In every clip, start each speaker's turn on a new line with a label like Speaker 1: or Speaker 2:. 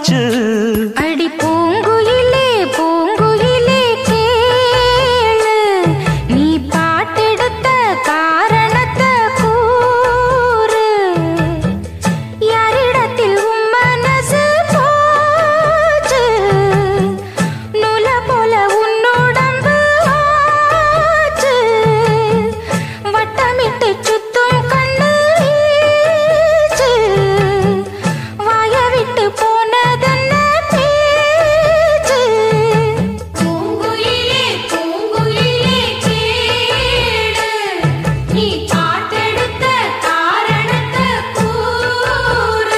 Speaker 1: ஆச்சு
Speaker 2: அடி பூங்குயிலே பூங்குயிலே கேளு நீ பாட்டெடுத்த காரணத்தை கூறு யாரிடத்தில் உன் மனசு போச்சு நூல போல உன்னுடம்பு ஆச்சு வட்டமிட்டு சுத்தும் கண்ணு வீச்சு வாய விட்டு போனதென்ன பேச்சு பூங்குயிலே பூங்குயிலே கேளு நீ பாட்டெடுத்த காரணத்தை கூறு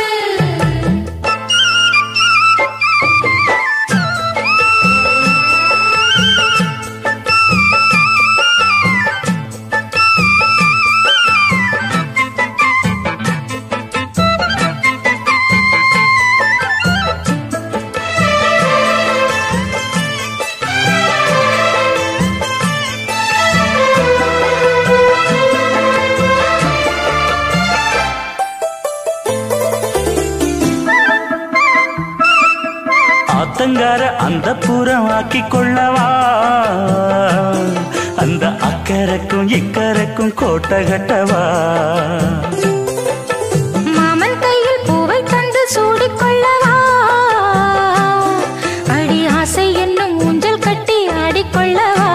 Speaker 1: ஆத்தங்கார அந்த புறம் ஆக்கி கொள்ளவா அந்த அக்கறைக்கும் இக்கரைக்கும் கோட்டை கட்டவா
Speaker 2: மாமன் கையில் பூவை தந்து சூடிக்கொள்ளவா அடி ஆசை என்னும் ஊஞ்சல் கட்டி ஆடிக்கொள்ளவா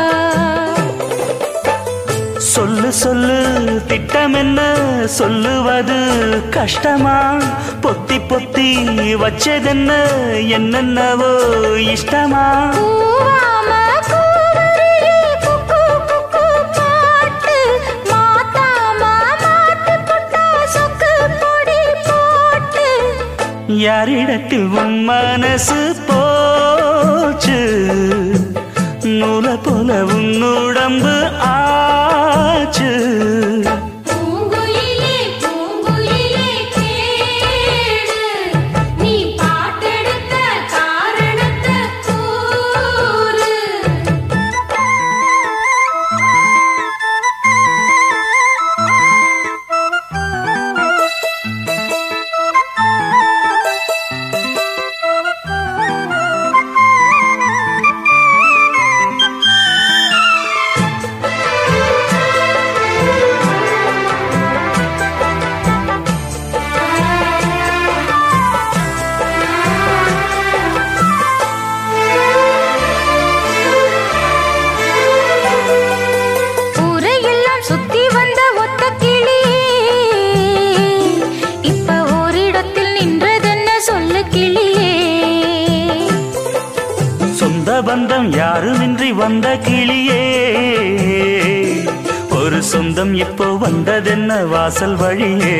Speaker 1: சொல்லு சொல்லு திட்டம் என்ன சொல்லுவது கஷ்டமா பொத்தி பொத்தி வச்சதென்ன என்னென்னவோ இஷ்டமா
Speaker 2: பூவாம கூவருளி குக்கு குக்கு பாட்டு மாத்தாம மாட்டு புட்டா சொக்கு பொடி போட்டு
Speaker 1: யாரிடத்தில் உன் மனசு போச்சு நூல போல உன் உடம்பு ஆச்சு
Speaker 2: பூங்குயிலே பூங்குயிலே கேளு நீ பாட்டெடுத்த காரணத்தை கூறு ஊரையெல்லாம் சுத்தி வந்த ஒத்த கிளியே இப்ப ஓரிடத்தில் நின்றதென்ன சொல்லு கிளியே
Speaker 1: சொந்த பந்தம் யாருமின்றி வந்த கிளியே ஒரு சொந்தம் இப்போ வந்ததென்ன வாசல் வழியே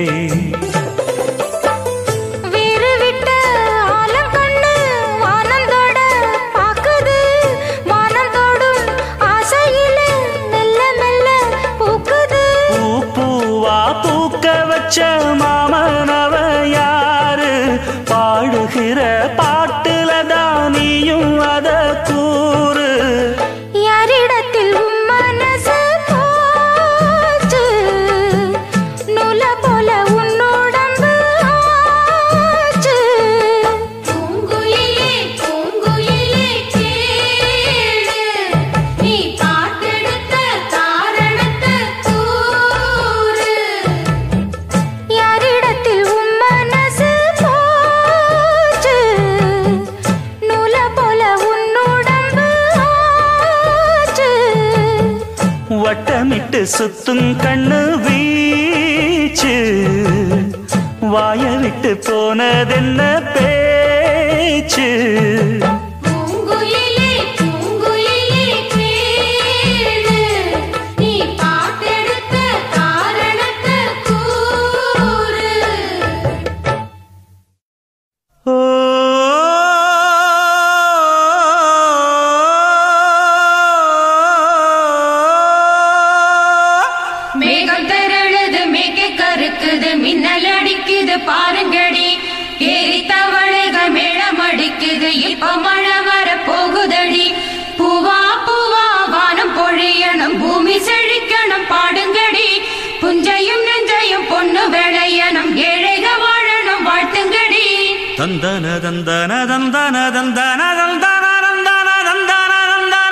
Speaker 2: வீறு விட்ட ஆலங்கண்ணு வானந்தோட பாக்குது வானந்தோடும் ஆசையில மெல்ல மெல்ல பூக்குது
Speaker 1: பூ பூவா பூக்க வச்ச மாமனவ யாரு பாடுகிற பாட்டுல தானியும் அத கூறு
Speaker 2: யாரிடத்தில் உன் மனசு போச்சு நூல போல உன்னுடம்பு ஆச்சு பூங்குயிலே பூங்குயிலே கேளு நீ பாட்டெடுத்த காரணத்தை கூறு யாரிடத்தில் உன் மனசு போச்சு நூல போல உன்னுடம்பு ஆச்சு
Speaker 1: வட்டமிட்டு சுத்தும் கண்ணு வீச்சு வாய விட்டு போனதென்ன பேச்சு
Speaker 2: பூங்குயிலே பூங்குயிலே கேளு நீ பாட்டெடுத்த காரணத்தை கூறு
Speaker 1: ஓ
Speaker 3: மேகம் திரழுது மேக கருக்குது மின்னல் அடிக்குது பாருங்கடி ஏறி தவளைகள் மேளம் அடிக்குது இப்ப மழை வர போகுதடி பூவா பூவா வானம் பொழியணும் பூமி செழிக்கணும் பாடுங்கடி புஞ்சையும் நெஞ்சையும் பொண்ணு விளையணும் ஏழைக வாழணும் வாழ்த்துங்கடி
Speaker 1: தந்தன தந்தன தந்தன தந்தன தந்தன தந்தன தந்தன தந்தன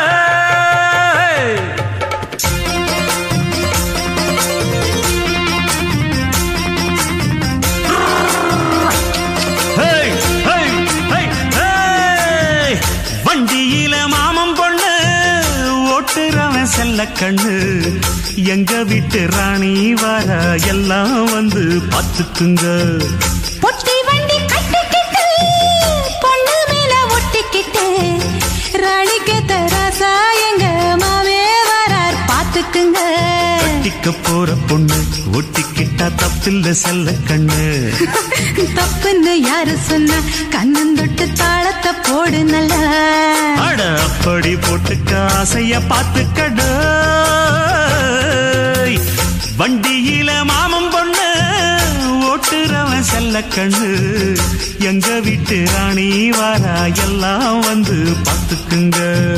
Speaker 1: ஹேய், ஹேய், ஹேய், ஹேய். வண்டியில மாமன் பொண்ணு ஓட்டுறவன் செல்ல கண்ணு எங்க வீட்டு ராணி வர எல்லாம் வந்து பார்த்துக்குங்க
Speaker 2: பொட்டி வண்டி கட்டிக்கிட்டு பொண்ணு மேல ஒட்டிக்கிட்டு ராணிக்கு தராசா எங்க மாமே வரார் பாத்துக்குங்க
Speaker 1: கட்டிக்க போற பொண்ணு ஒட்டிக்கிட்டா தப்பில்ல செல்ல கண்ணு
Speaker 2: தப்புன்னு யாரு சொன்னா கண்ணன் தொட்டு தாளத்தை போடு நல்லா
Speaker 1: அட அப்படி போட்டுக்க ஆசைய பார்த்துக்கடு வண்டியில மாமன் பொண்ணு ஓட்டுறவன் செல்ல கண்ணு எங்க வீட்டு ராணி வாரா எல்லாம் வந்து பார்த்துக்குங்க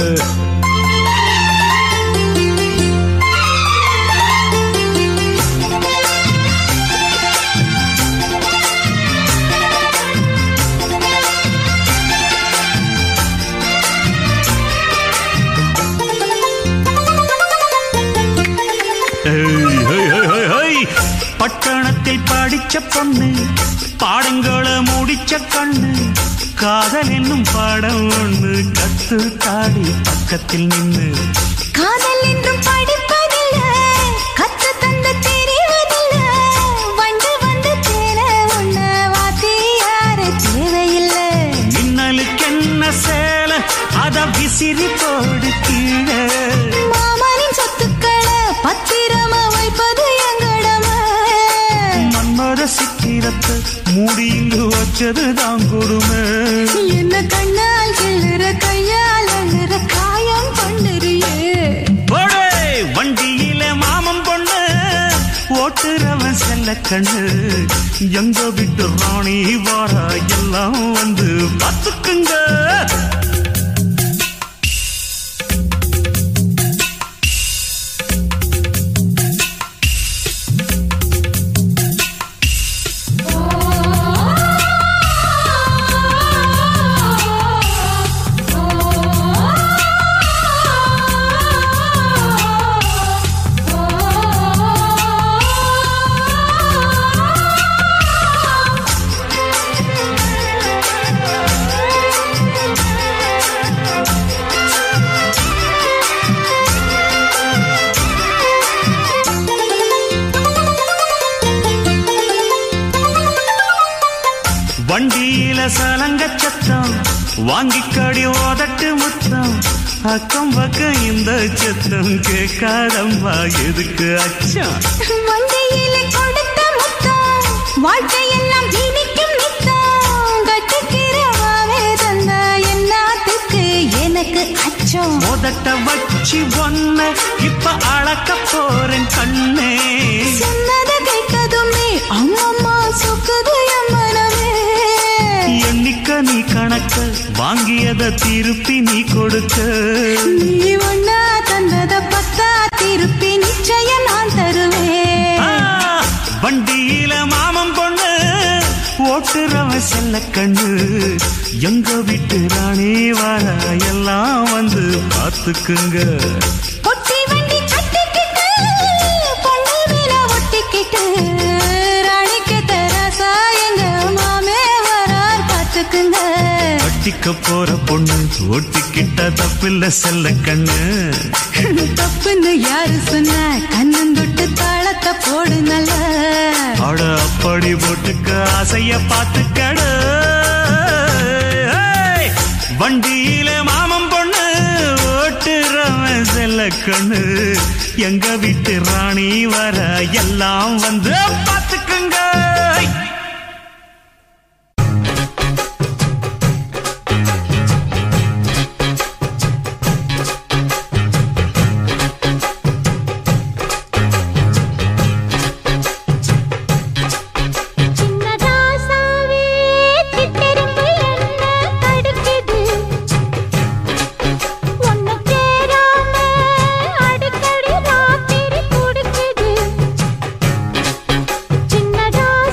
Speaker 1: ஏய், ஹேய், ஹேய், ஹேய், ஹேய். பட்டணத்தில் படிச்ச பொண்ணு பாடங்களை முடிச்ச கண்ணு காதல் என்னும் பாடம் ஒண்ணு கத்து தாடி பக்கத்தில் நின்னு
Speaker 2: காதல் என்றும் படிப்பதில்ல கத்து தந்து தெரிவதில்ல வண்டு வந்து தேர உன்ன வாத்தியார தேவையில்லை
Speaker 1: மின்னலுக்கு என்ன சேல அத விசிறி போடு கீழே
Speaker 2: மாமனின் சொத்துக்களை பத்திரமா வைப்பது எங்கடமை
Speaker 1: மன்மத சித்திரத்தை மூடி இங்கு வச்சது தான் கொடுமை
Speaker 2: என்ன கண்ணால் கிள்ளுற கையால் அழுற காயம் பண்ணுறியே
Speaker 1: போடே வண்டியில மாமன் பொண்ணு ஓட்டுறவன் செல்ல கண்ணு எங்க விட்டு ராணி வாரா எல்லாம் வந்து பார்த்துக்குங்க வண்டியில சலங்க சத்தம் வாங்கிக்கடி ஓதட்டு முத்தம் அக்கம் பக்கம் இந்த சத்தம் கேட்காதம்மா எதுக்கு அச்சம்
Speaker 2: வண்டியிலே கொடுத்த முத்தம் வாழ்க்கையெல்லாம் இனிக்கும் நித்தம் கட்டிக்கிறவாவே தந்த என்னாத்துக்கு எனக்கு அச்சம்
Speaker 1: மோதட்ட வச்சு ஒன்ன இப்ப அளக்க போறேன் கண்ணே
Speaker 2: சொன்னதை கேட்கதுமே அம்மம்மா சொக்குது என் மனமே
Speaker 1: எண்ணிக்க நீ கணக்க வாங்கியத திருப்பி நீ கொடுக்க
Speaker 2: நீ ஒன்னா தந்தத பத்தா திருப்பி நிச்சயம் நான்
Speaker 1: ஆ,
Speaker 2: தருவேன்
Speaker 1: வண்டியில மாமன் பொண்ணு ஓட்டுறவன் செல்ல கண்ணு எங்க வீட்டு ராணி வார எல்லாம் வந்து பார்த்துக்குங்க
Speaker 2: பொட்டி வண்டி கட்டிக்கிட்டு பொண்ணு மேல ஒட்டிக்கிட்டு ராணிக்கு தராசா எங்க மாமே வரார் பாத்துக்குங்க
Speaker 1: கட்டிக்க போற பொண்ணு ஒட்டிக்கிட்ட தப்பில்ல செல்ல கண்ணு
Speaker 2: தப்புன்னு யாரு சொன்ன கண்ணன் தொட்டு தாளத்தை போடு நல்லா
Speaker 1: அட அப்படி போட்டுக்க ஆசைய பார்த்துக்கடு ஏய், வண்டியில மாமன் பொண்ணு ஓட்டுறவன் செல்ல கண்ணு எங்க வீட்டு ராணி வர எல்லாம் வந்து பார்த்துக்குங்க
Speaker 2: சின்னதாசாவே சிட்டெரும்பு என்ன கடுக்குது ஒன்னு சேராம அடிக்கடி ராத்திரி குடுக்குது சின்னதாசாவே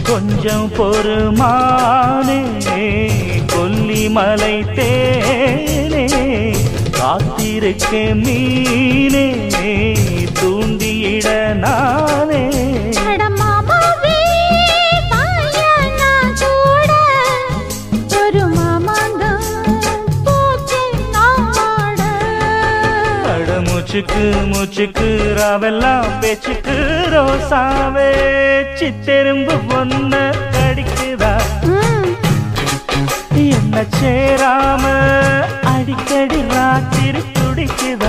Speaker 1: கொஞ்சம் பொறுமானே கொல்லிமலை தேனே காத்திருக்க மீனே தூண்டியிட நானே
Speaker 4: அட மாமாவே, வாயா நான் கூட. ஒரு மாமாங்கம் போச்சு நாட.
Speaker 1: அட மூச்சுக்கு மூச்சுக்கு ராவெல்லாம் பேச்சுக்கு ரோசாவே சித்தெரும்பு பொண்ண கடிக்குதா
Speaker 4: ம்,
Speaker 1: என்ன சேராம அடிக்கடி ராத்திரி துடிக்குதா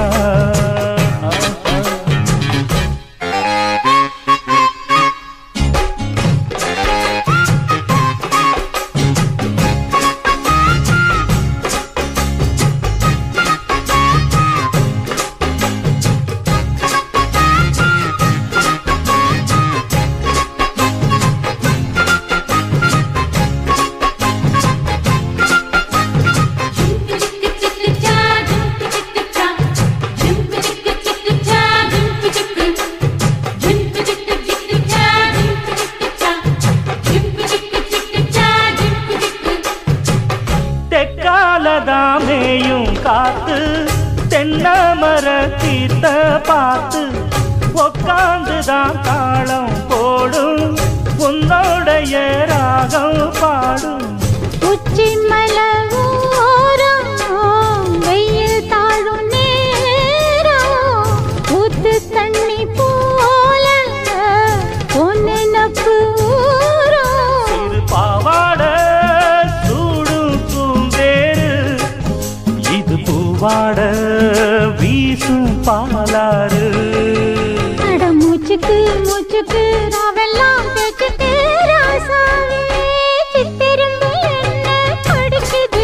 Speaker 1: தெக்காலதாமேயும் காத்து தென்னமர தீர்த்த பார்த்து உக்காந்துதான் தாளம் போடும் உன்னோடைய ராகம் பாடும்
Speaker 4: உச்சி மலை ஓரம் வெயில் தாழும் நேரம் ஊத்து தண்ணி போல பொன்னப்பு ஊரும்
Speaker 1: சிறு பாவாட சூடும் பூந்தேரு இது பூவாட வீசும் பாலாறு
Speaker 4: அட மூச்சுக்கு மூச்சுக்கு ராவெல்லாம் பேச்சுக்கு ராசாவே சித்திரும்பு என்ன படிக்குது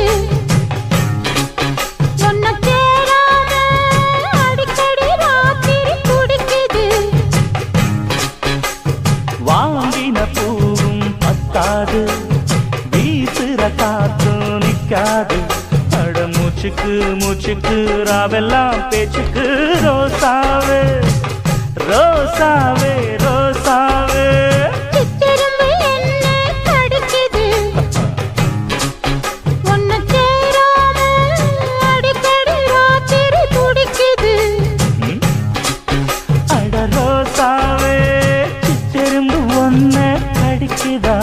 Speaker 4: ஒன்ன தேடாம அடிக்கடி ராத்திரி குடிக்குது
Speaker 1: வாங்கின பூவும் பத்தாது வீசுற காத்தும் நிக்காது அட மூச்சுக்கு மூச்சுக்கு ராவெல்லாம் பேச்சுக்கு ரோசாவே ரோசாவே ரோசாவே
Speaker 4: சித்திரும்பு என்ன படிக்குது ஒன்ன தேடாம அடிக்கடி ராத்திரி குடிக்குது
Speaker 1: ம்? அட ரோசாவே சித்தெரும்பு ஒன்ன கடிக்குதா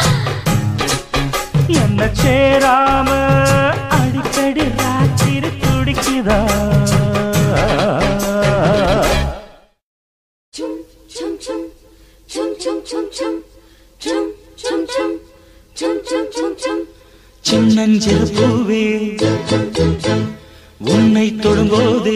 Speaker 1: என்ன சேராம அடிக்கடி ராத்திரி துடிக்குதா சின்னஞ்சிறு பூவே உன்னை தொடும்போதே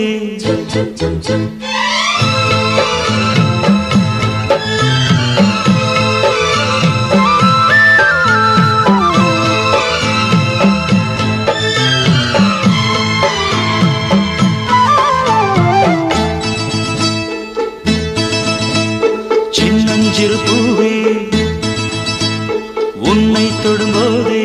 Speaker 1: சின்னஞ்சிறு பூவே உன்னை தொடும்போதே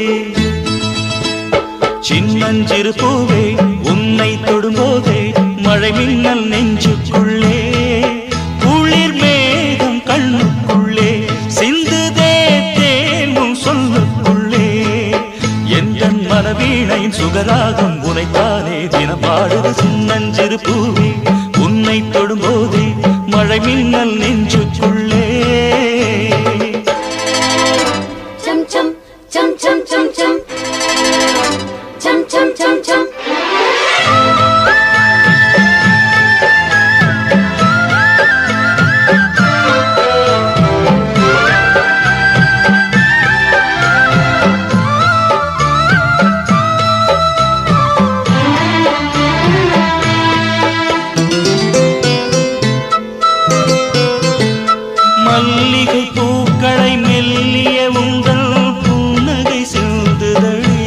Speaker 1: சின்னஞ்சிறு பூவே உன்னை தொடும்போதே மழை மின்னல் நெஞ்சுக்குள்ளே குளிர் மேகம் கண்ணுக்குள்ளே சிந்துதே தேனும் சொல்லுக்குள்ளே எந்த மனவீணையின் சுகராகம் உனைத்தானே தினம் பாடுது சின்னஞ்சிறு பூவே உன்னை தொடும்போதே மழை மின்னல் நெஞ்சுக்குள்ளே
Speaker 4: chum chum chum chum chum chum chum chum chum chum
Speaker 1: மல்லிகை பூக்களை மெல்லிய உங்கள் புன்னகை சிந்துதழே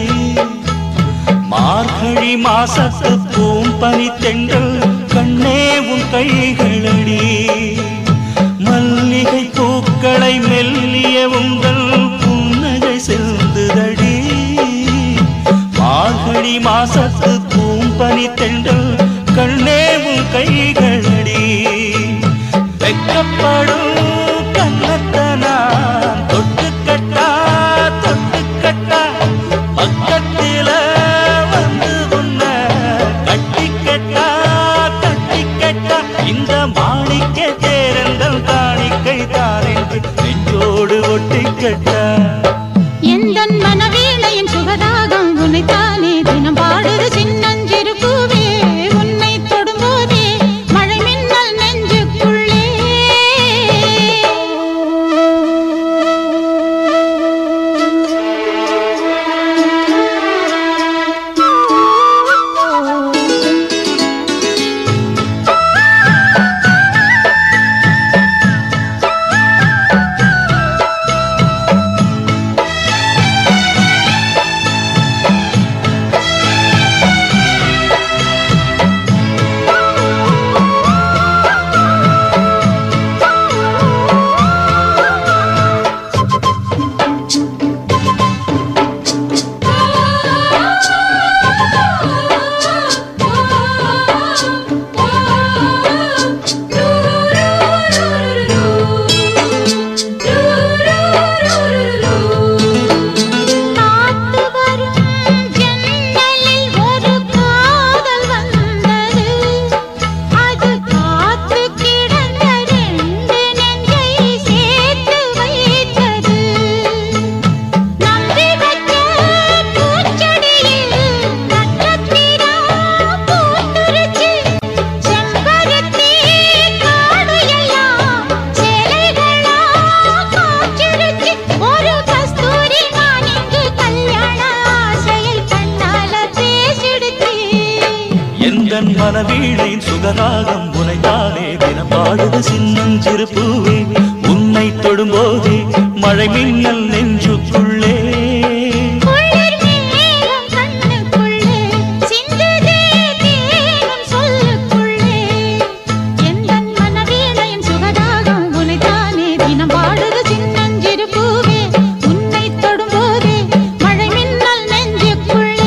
Speaker 1: மார்கழி மாசத்து பூம்பனி தென்றல் கண்ணே உன் கைகளடி மல்லிகை பூக்களை மெல்லிய உங்கள் புன்னகை சிந்துதடி மார்கழி மாசத்து பூம்பனி தென்றல் கண்ணே உன் கைகளடி வெக்கப்படும் கண்ணத்தை நான் தொட்டு
Speaker 2: எந்தன் மனவீணையின் சுகராகம் உன்னைத்தானே தினம் பாடுது சின்னஞ்சிறு பூவே உன்னை தொடும்போதே மழை மின்னல் நெஞ்சுக்குள்ளே காத்து வரும் ஜன்னலில் ஒரு காதல் வந்தது அது காத்து கிடந்த ரெண்டு நெஞ்சை சேர்த்து வைத்தது நம்பி வச்ச பூச்செடியில் நட்சத்திரம் பூத்துருச்சு செம்பருத்தி காடு எல்லாம் சேலைகளா காய்ச்சிருச்சு ஒரு கஸ்தூரி நான் இங்கு கல்யாண ஆசையை கண்ணால பேசிடுச்சு
Speaker 1: எந்தன் மனவீழையின் சுகராகம் உனைத்தானே தினம் பாடுது சின்னஞ்சிறு பூவே உன்னை தொடும்போதே மழை மின்னல் நெஞ்சுக்குள்ளே
Speaker 2: குளிர் மேகம் கண்ணுக்குள்ளே சிந்துதே தேனும் சொல்லுக்குள்ளே எந்தன் மனவீணையின் சுகராகம் உனைத்தானே தினம் பாடுது சின்னஞ்சிறு பூவே உன்னை தொடும்போதே மழை மின்னல் நெஞ்சுக்குள்ளே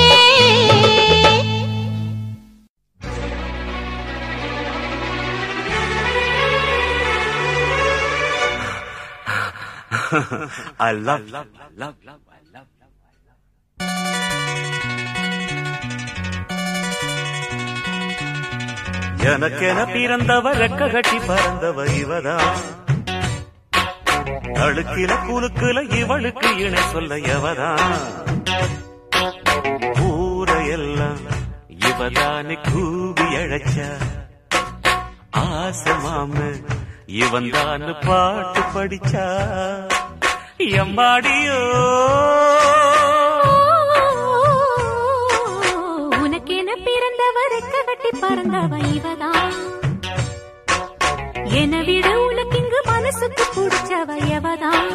Speaker 1: I love, love, love, love, I love. எனக்கென பிறந்தவ ரெக்க கட்டி பறந்தவ இவதான் அழுக்கில குலுக்குல இவளுக்கு இணை சொல்ல எவதான் ஊரையெல்லாம் இவதானே கூவி அழைச்ச ஆசை மாம இவன் தான் பாட்டு படிச்சா எம்மாடியோ
Speaker 5: உனக்கென பிறந்தவர் கட்டி பறந்தவ இவதான் என விட உனக்கு இங்கு மனசுக்கு பிடிச்சவ எவதான்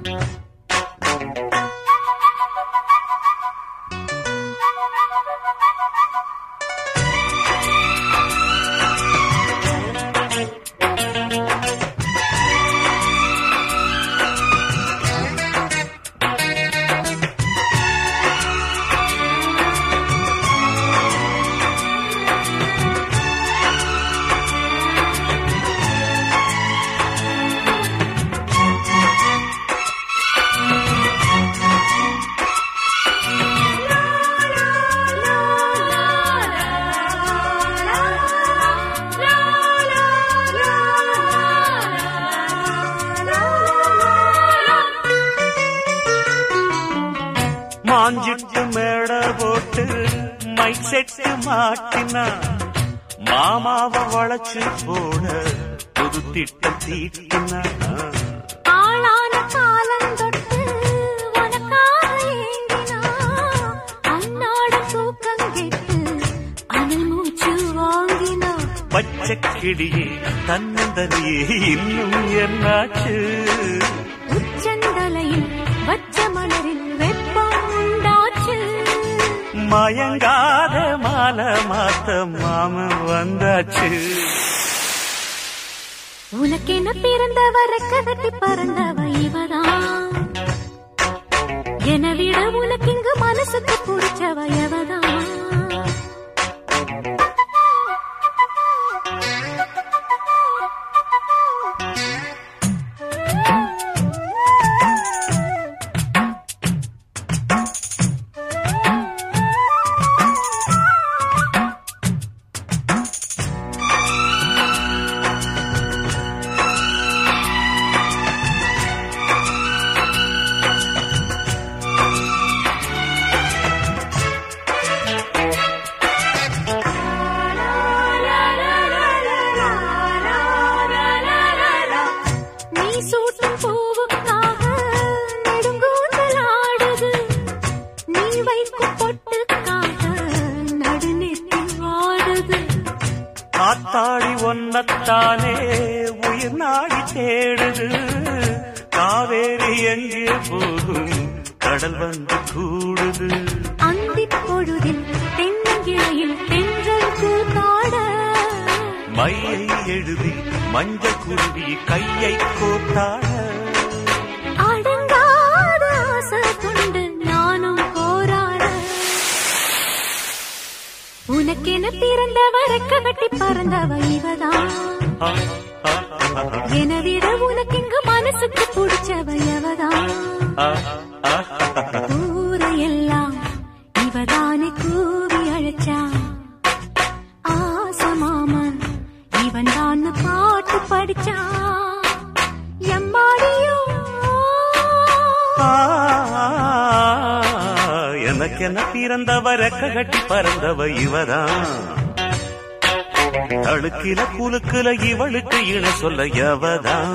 Speaker 1: மாஞ்சிட்டு மேட போட்டு மைக் செட்டு மாட்டினா மாமாவ வளைச்சு போட புது திட்டம் தீட்டினா
Speaker 5: ஆளான காலந்தொட்டு உனக்காக ஏங்கினா அன்னாட தூக்கம் கெட்டு அனல் மூச்சு வாங்கினா
Speaker 1: பச்சை கிளியே தன்னந்தனியே இன்னும் என்னாச்சு
Speaker 5: உச்சந்தலையில் வச்ச மலரில் வெப்பம் உண்டாச்சு
Speaker 1: மயங்காத மாலை மாத்த மாமன் வந்தாச்சு
Speaker 5: உனக்கென பிறந்தவர கட்டி பறந்தவ இவதான் என விட உனக்கு இங்கு மனசுக்கு பிடிச்சவ எவதான்
Speaker 1: உன்னத்தானே உயிர் நாடி தேடுது காவேரி எங்கே போகும் கடல் வந்து கூடுது
Speaker 5: அந்திப் பொழுதில் தென்னங்கிளையில் தென்றல் கூத்தாட
Speaker 1: மையை எழுதி மஞ்ச குருவி கையை கோத்தாட
Speaker 5: அடங்காத ஆசை கொண்டு நானும் போராட உனக்கென பிறந்தவ ரெக்க கட்டி பறந்தவ இவதான்
Speaker 1: ஆ, ஆ, ஆ,
Speaker 5: என விட உனக்கு இங்கு மனசுக்கு பிடிச்சவ எவதான்
Speaker 1: ஆ, ஆ,
Speaker 5: ஊரையெல்லாம் இவதானே கூவி அழைச்சா ஆசமாமன் இவன் தான் பாட்டு படிச்சா எம்மாடியோ
Speaker 1: ஆ. எனக்கென பிறந்தவ ரெக்க கட்டி பறந்தவ இவதான் அழுக்கில குலுக்குல இவளுக்கு இண சொல்ல எவதான்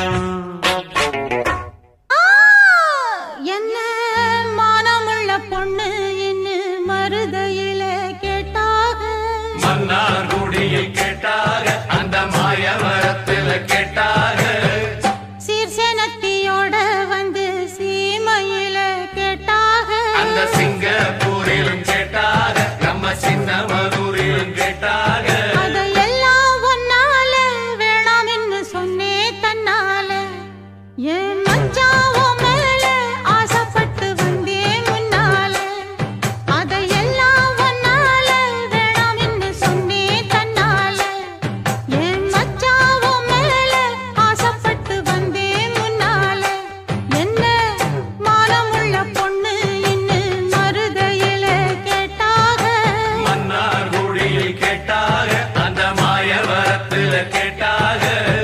Speaker 2: என்ன மானமுள்ள பொண்ணு இன்னு மருதையில கேட்டாக
Speaker 6: மன்னார்குடியில் கேட்டாக அந்த மாயவரத்தில் கேட்டாக
Speaker 2: சீர்சேனத்தியோட வந்து சீமையில கேட்டாக
Speaker 6: அந்த சிங்கப்பூரிலும் கேட்டாக நம்ம சின்னமனூரிலும் கேட்டாக
Speaker 2: அதையெல்லாம் ஒன்னால வேணாம்னு சொன்னே தன்னால என் மச்சாவோ மேல ஆசைப்பட்டு வந்தேன் முன்னால அதையெல்லாம் ஒன்னால வேணாம்னு சொன்னே தன்னால என் மச்சாவோ மேல ஆசைப்பட்டு வந்தேன் முன்னால என்ன மானமுள்ள பொண்ணு இன்னு மருதையில கேட்டாக
Speaker 6: மன்னார்குடியில் கேட்டாக அந்த மாயவரத்தில் கேட்டாக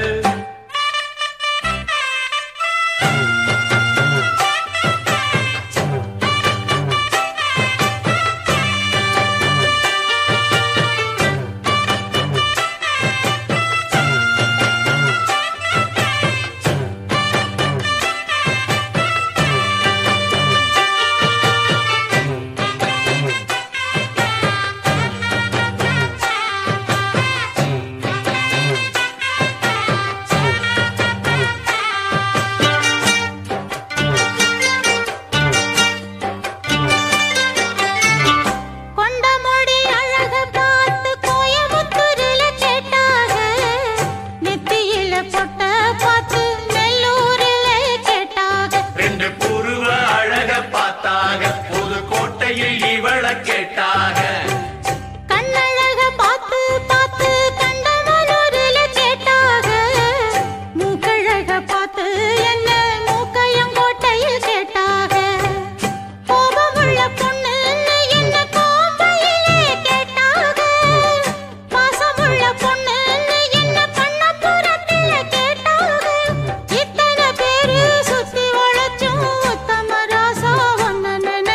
Speaker 2: கொண்ட முடி அழக பார்த்து கோயமுத்தூரில கேட்டாக நெத்தியில பொட்ட பார்த்து நெல்லூரில கேட்டாக
Speaker 6: ரெண்டு புருவ அழக பார்த்தாக புதுக்கோட்டையில் இவள கேட்டாக
Speaker 2: கண்ணழக பார்த்து பார்த்து கண்டமலூரில கேட்டாக மூக்கழக பார்த்து என்ன மூக்கையங்கோட்டையில் கேட்டாக கோபமுள்ள பொண்ணு என்ன கோம்பையிலே கேட்டாக பாசமுள்ள பொண்ணு என்ன பண்ணப்புறத்தில கேட்டாக இத்தனை பேரு சுத்தி வளைச்சும் உத்தம ராசா ஒன்ன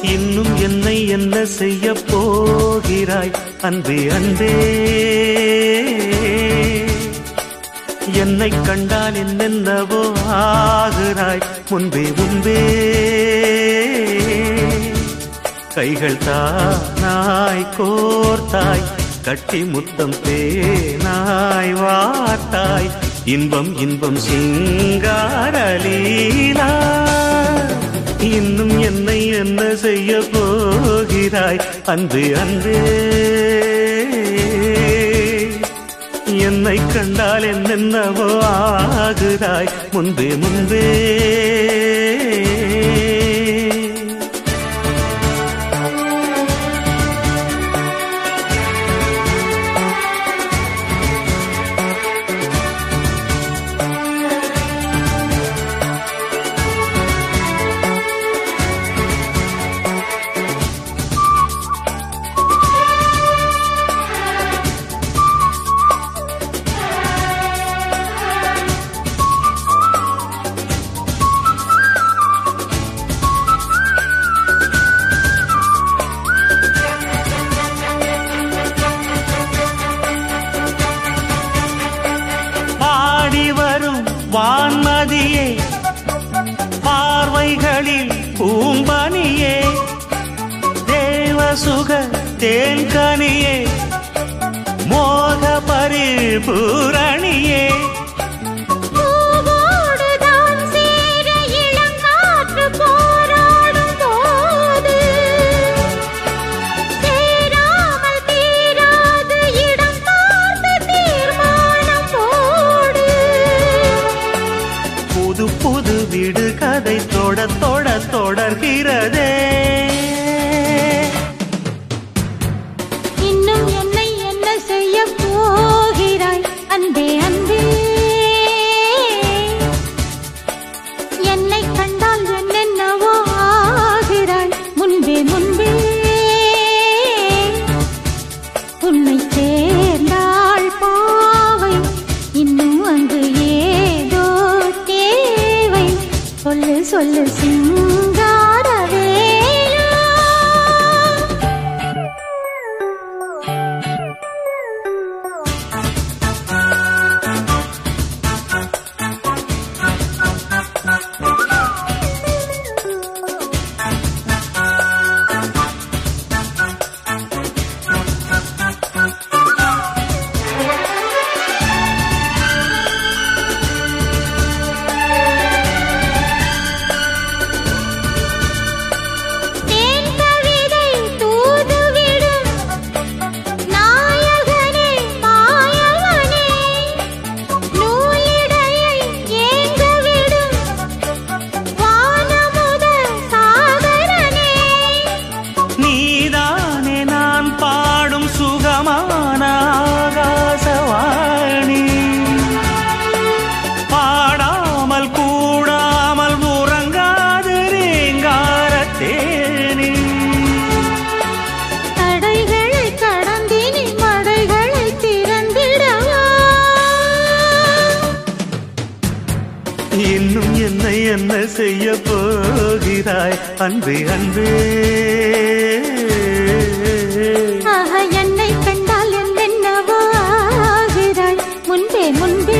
Speaker 1: இன்னும் என்னை என்ன செய்ய போகிறாய் அன்பே அன்பே என்னை கண்டால் என்னென்னவோ ஆகிறாய் முன்பே முன்பே கைகள் தானாய் கோர்த்தாய் கட்டி முத்தம் தேனாய் வார்த்தாய் இன்பம் இன்பம் சிங்காரலீலா இன்னும் என்னை என்ன செய்ய போகிறாய் அன்பு அன்பே என்னை கண்டால் என்னென்னவோ ஆகுதாய் முன்பே முன்பே பாடி வரும் வான்மதியே பார்வைகளில் பூம்பனியே தேவசுக தேன்கனியே மோக பரிபூரணியே
Speaker 5: பூவோடுதான் சேர இளங்காற்று போராடும் போது சேராமல் தீராது இடம் பார்த்து தீர்மானம் போடு
Speaker 1: புது புது வீடு கதை தொட தொட தொடர்கிறதே
Speaker 5: இன்னும் என்னை என்ன செய்ய போகிறாய் அன்பே அன்பே என்னை கண்டால் என்னென்னவோ ஆகிறாய் முன்பே முன்பே உன்னை சேர்ந்தாள் பாவை இன்னும் அங்கு ஏதோ தேவை சொல்லு சொல்லு சிங்காரவேலா தேன் கவிதை தூதுவிடும் நாயகனே மாயவனே நூலிடையை ஏங்கவிடும் வானமுத சாகரனே
Speaker 1: நீதானே நான் பாடும் சுகமான ஆகாசவாணி பாடாமல் கூடாமல் உறங்காது ரீங்கார தேனி
Speaker 5: தடைகளை கடந்தினி மடைகளை திறந்திடவா
Speaker 1: இன்னும் என்னை என்ன செய்ய போகிறாய் அன்பே அன்பே
Speaker 5: ஆஹா, என்னை கண்டால் என்னென்னவோ ஆகிறாய் முன்பே முன்பே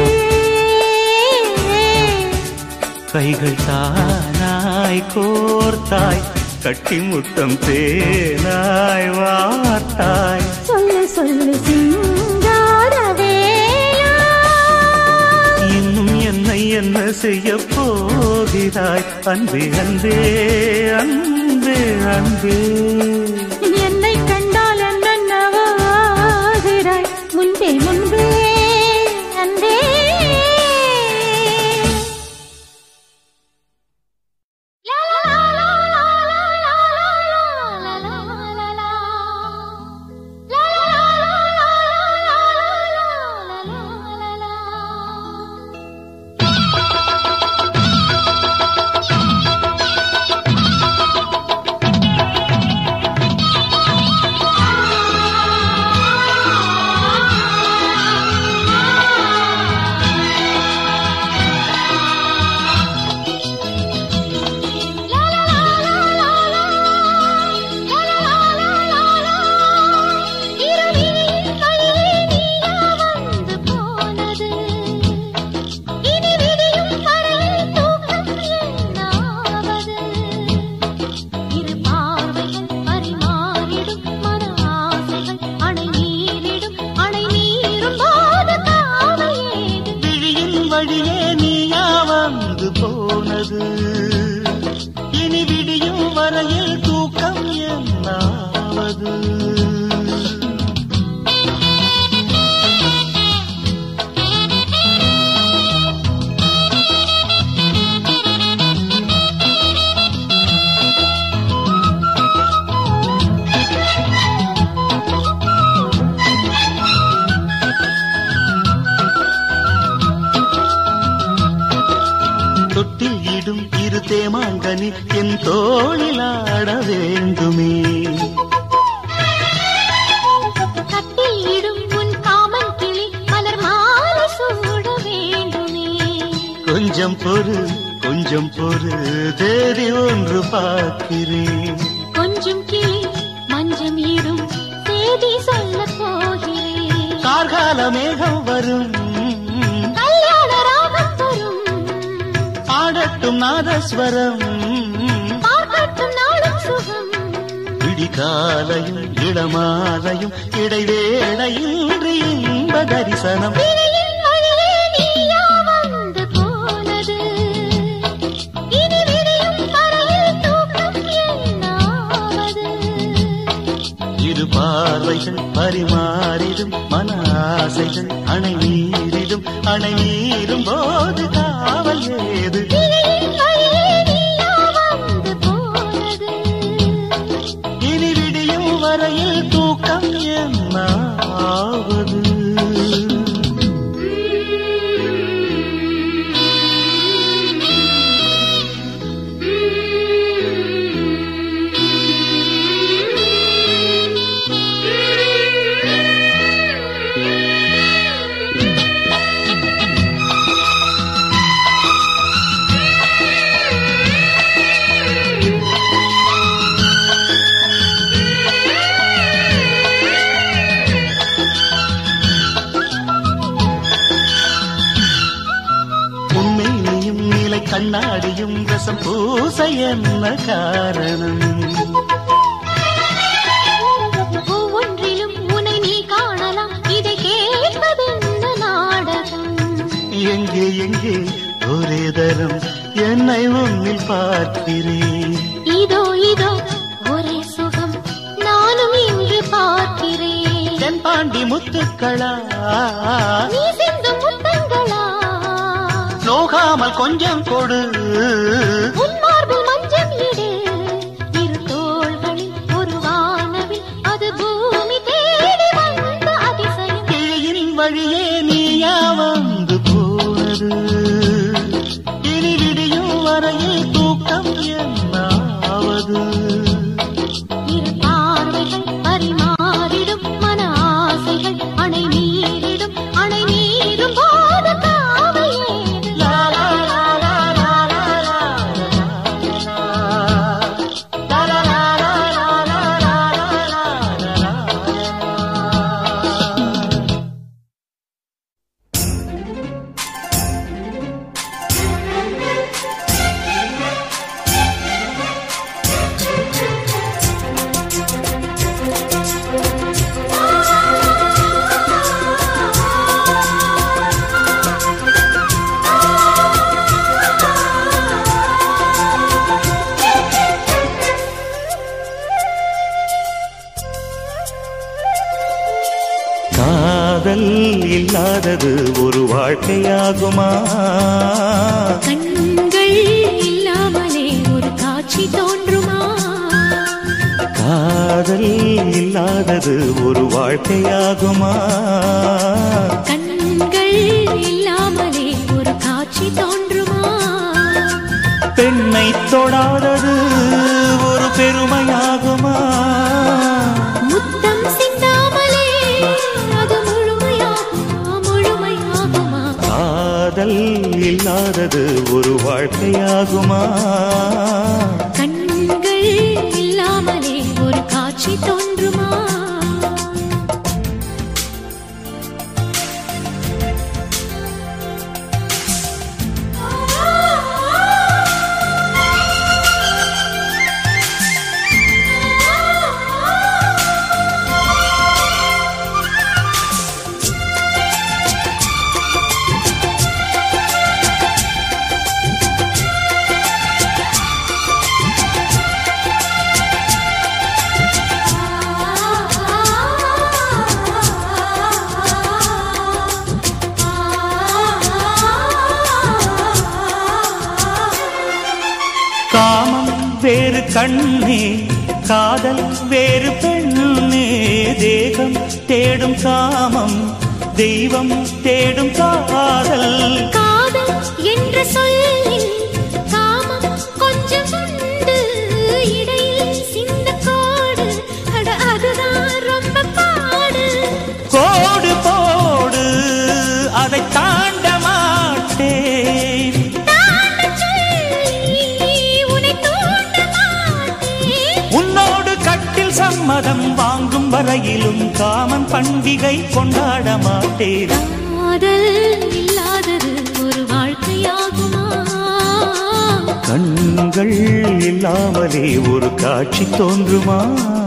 Speaker 1: கைகள் தானாய் கோர்த்தாய் கட்டி முத்தம் தேனாய் வார்த்தாய்
Speaker 5: சொல்லு சொல்லு சிங்காரவேலா
Speaker 1: இன்னும் என்னை என்ன செய்ய போகிறாய் அன்பே அன்பே அன்பே அன்பே
Speaker 5: என்னை கண்டால் என்னென்னவோ ஆகிறாய் முன்பே முன்பே அன்பே லா லா லா லா லா லா லா லா லா லா. லா லா லா லா லா லா லா லா லா.
Speaker 1: வந்து போனது இனி விடியும் வரையில் தூக்கம் என்னாவது தொட்டில் இடும் இரு தேமாங்கனி என் தோளில் ஆட வேண்டுமே
Speaker 5: கட்டில் இடும் உன் காமன் கிளி மலர் மாலை சூட வேண்டுமே
Speaker 1: கொஞ்சம் பொறு கொஞ்சம் பொறு தேதி ஒன்று பார்க்கிறேன்
Speaker 5: கொஞ்சம் கிளி மஞ்சம் இடும் தேதி சொல்ல போகிறேன்
Speaker 1: கார்கால மேகம் வரும்
Speaker 5: கல்யாண ராகம் தரும்
Speaker 1: பாடட்டும் நாதஸ்வரம்
Speaker 5: பார்க்கட்டும் நாளும் சுகம்
Speaker 1: விடிகாலையும் இளமாலையும் இடைவேளையின்றி இன்ப தரிசனம்
Speaker 5: விழியின் வழியே நீயா வந்து போனது இனி விடியும் வரையில் தூக்கம் என்னாவது
Speaker 1: இரு பார்வைகள் பரிமாறிடும் மன ஆசைகள் அணை நீரிடும் அணை நீரும் போது காவல் ஏது
Speaker 5: விழியின் வழியே நீயா வந்து போனது
Speaker 1: இனி விடியும் வரையில் தூக்கம் என்னாவது உண்மை நீயும் நீலை கண்ணாடியும் ரசம் பூச என்ன காரணம்
Speaker 5: ஒவ்வொன்றிலும் உன்னை நீ காணலாம் இதை கேட்பதென்ன நாடகம்
Speaker 1: எங்கே எங்கே ஒரே தரம் என்னை உன்னில் பார்க்கிறேன்
Speaker 5: இதோ இதோ ஒரே சுகம் நானும் இன்று பார்க்கிறேன்
Speaker 1: தென்பாண்டி முத்துக்களா
Speaker 5: நீ சிந்தும் முத்தங்களா
Speaker 1: நோகாமல் கொஞ்சம் கொடு
Speaker 5: உன் மார்பில் மஞ்சள் இடு இரு தோள்களில் ஒரு வானவில் அது பூமி தேடி வந்த அதிசயம்
Speaker 1: கிழியின் வழியே நீயா வந்து போனது இனி விடியும் வரையில் தூக்கம் என்னாவது
Speaker 5: இரு பார்வைகள் பரிமாறிடும் மன ஆசைகள் அணை நீரிடும் அணை நீரும் போது காவல் ஏது
Speaker 1: லா, லா, லா, லா, லா, லா, லா, லா, லா, லா, லா, லா, லா, லா, லா, லா. காதல் இல்லாதது ஒரு வாழ்க்கையாகுமா
Speaker 5: கண்கள் இல்லாமலே ஒரு காட்சி தோன்றுமா
Speaker 1: காதல் இல்லாதது ஒரு வாழ்க்கையாகுமா
Speaker 5: கண்கள் இல்லாமலே ஒரு காட்சி தோன்றுமா
Speaker 1: பெண்ணை தொடாதது ஒரு பெருமையாகுமா
Speaker 5: முத்தம் சிந்தாமலே அது முழுமையாகுமா முழுமையாகுமா
Speaker 1: காதல் இல்லாதது ஒரு வாழ்க்கையாகுமா
Speaker 5: கண்கள் இல்லாமலே ஒரு காட்சி தோன்றுமா
Speaker 1: வேறு கண்ணே காதல் வேறு பெண்ணே தேகம் தேடும் காமம் தெய்வம் தேடும் காதல்
Speaker 5: காதல் என்ற சொல்லில் காமம் கொஞ்சம் உண்டு இடையில் சிந்த கோடு அட அதுதான் ரொம்ப பாடு
Speaker 1: கோடு போடு அதை தாண்ட மாட்டேன்
Speaker 5: தாண்டச் சொல்லி உன்னை தூண்ட மாட்டேன்
Speaker 1: உன்னோடு கட்டில் சம்மதம் வாங்கும் வரையிலும் காமன் பண்டிகை கொண்டாட மாட்டேன்
Speaker 5: காதல் இல்லாதது ஒரு வாழ்க்கையாகுமா
Speaker 1: கண்கள் இல்லாமலே ஒரு காட்சி தோன்றுமா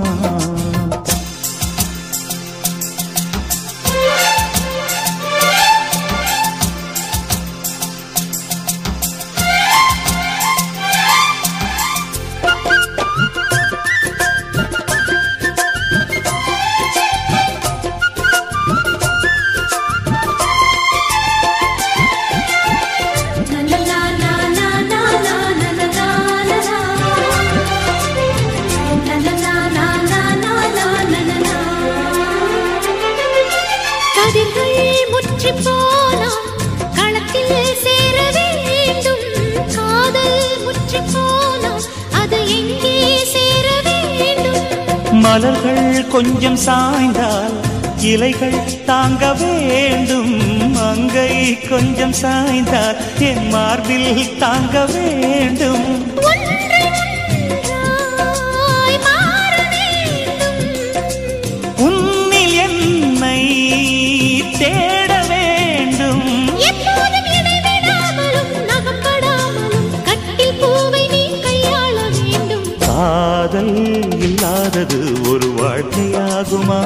Speaker 5: கதிர்கள் முற்றி போனால் களத்தில் சேர வேண்டும் காதல் முற்றி போனால் அது எங்கே சேர வேண்டும்
Speaker 1: மலர்கள் கொஞ்சம் சாய்ந்தால் இலைகள் தாங்க வேண்டும் மங்கை கொஞ்சம் சாய்ந்தால் என் மார்பில் தாங்க வேண்டும்
Speaker 5: ஒன்றை ஒன்றாய் மாற வேண்டும்
Speaker 1: உன்னில் என்னை தேட வேண்டும்
Speaker 5: எப்போதும் இடைவிடாமலும் நகப்படாமலும் கட்டில் பூவை நீ கையாள வேண்டும்
Speaker 1: காதல் இல்லாதது ஒரு வாழ்க்கையாகுமா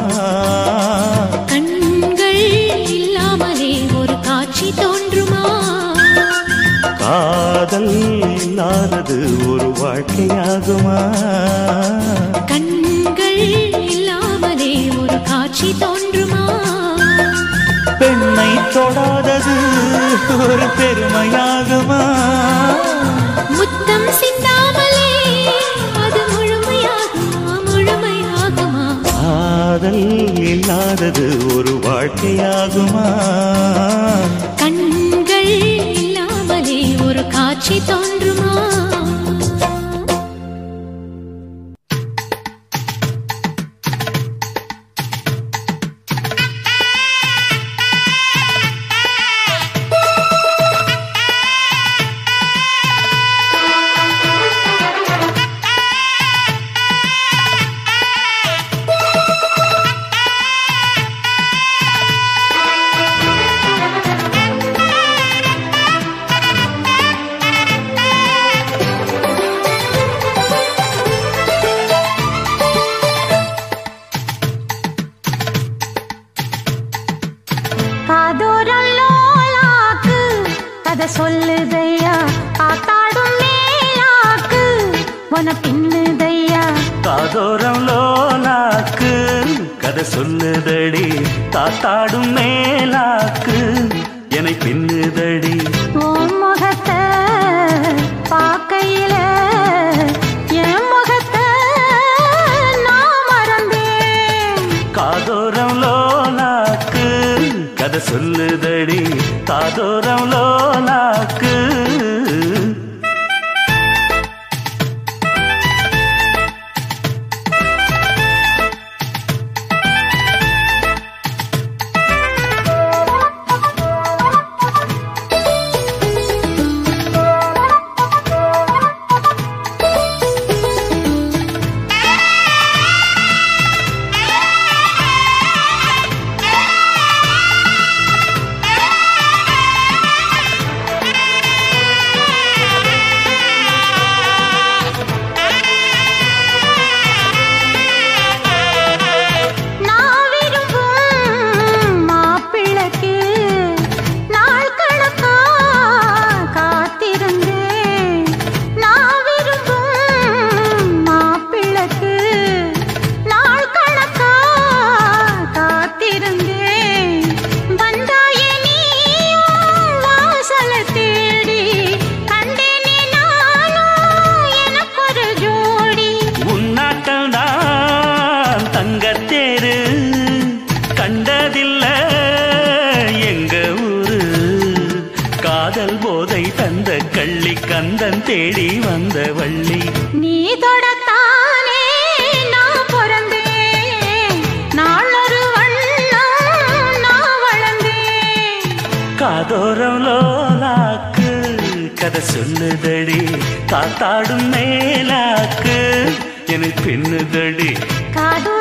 Speaker 5: கண்கள் இல்லாமலே ஒரு காட்சி தோன்றுமா
Speaker 1: காதல் இல்லாதது ஒரு வாழ்க்கையாகுமா
Speaker 5: கண்கள் இல்லாமலே ஒரு காட்சி தோன்றுமா
Speaker 1: பெண்ணை தொடாதது ஒரு பெருமையாகுமா
Speaker 5: முத்தம் சிந்தாமலே அது முழுமையாகுமா முழுமையாகுமா
Speaker 1: காதல் இல்லாதது ஒரு வாழ்க்கையாகுமா
Speaker 5: கண்கள் இல்லாமலே ஒரு காட்சி தோன்றுமா
Speaker 2: காதோரல்லோலாக்கு கதை சொல்லுதையா காத்தாடும் மேலாக்கு உன பின்னுதையா
Speaker 1: காதோரம் லோலாக்கு கதை சொல்லுதடி காத்தாடும் மேலாக்கு என்னை பின்னுதடி
Speaker 2: உன் முகத்தை பார்க்கையில என் முகத்தை நான் மறந்தேன்
Speaker 1: காதோரம் லோலாக்கு கதை சொல்லுதடி காதோரம் லோலாக்கு தந்த கள்ளி கந்தன் தேடி வந்த வள்ளி
Speaker 5: நீ தொடத்தானே நான் பிறந்தேன் நாளொரு வண்ணம் நான் வளர்ந்தேன்
Speaker 1: காதோரம் லோலாக்கு கதை சொல்லுதடி காத்தாடும் மேலாக்கு எனக்கு பின்னுதடி
Speaker 5: காதோ